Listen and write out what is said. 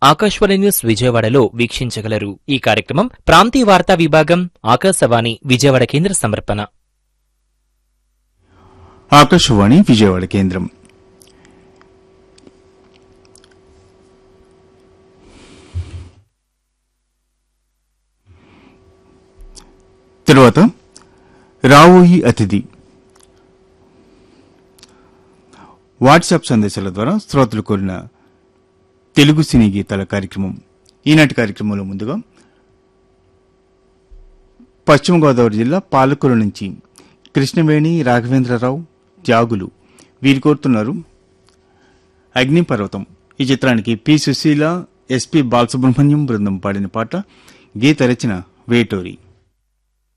Akashvani news విజయవాడలో వీక్షించగలరు ఈ కార్యక్రమం ప్రాంతీయ వార్తా విభాగం ఆకాశవాణి విజయవాడ కేంద్ర సమర్పణ ఆకాశవాణి విజయవాడ కేంద్రం తరువాత రావోయి అతిథి వాట్సాప్ సందేశాల ద్వారా శ్రోతలు కోరిన తెలుగు సినీ గీతాల కార్యక్రమం ఈనాటి కార్యక్రమంలో ముందుగా పశ్చిమ గోదావరి జిల్లా పాలకొల్లు నుంచి కృష్ణవేణి రాఘవేంద్రరావు త్యాగులు వీరు కోరుతున్నారు అగ్నిపర్వతం ఈ చిత్రానికి పి సుశీల ఎస్పి బాలసుబ్రహ్మణ్యం బృందం పాడిన పాట గీత రచన వేటోరి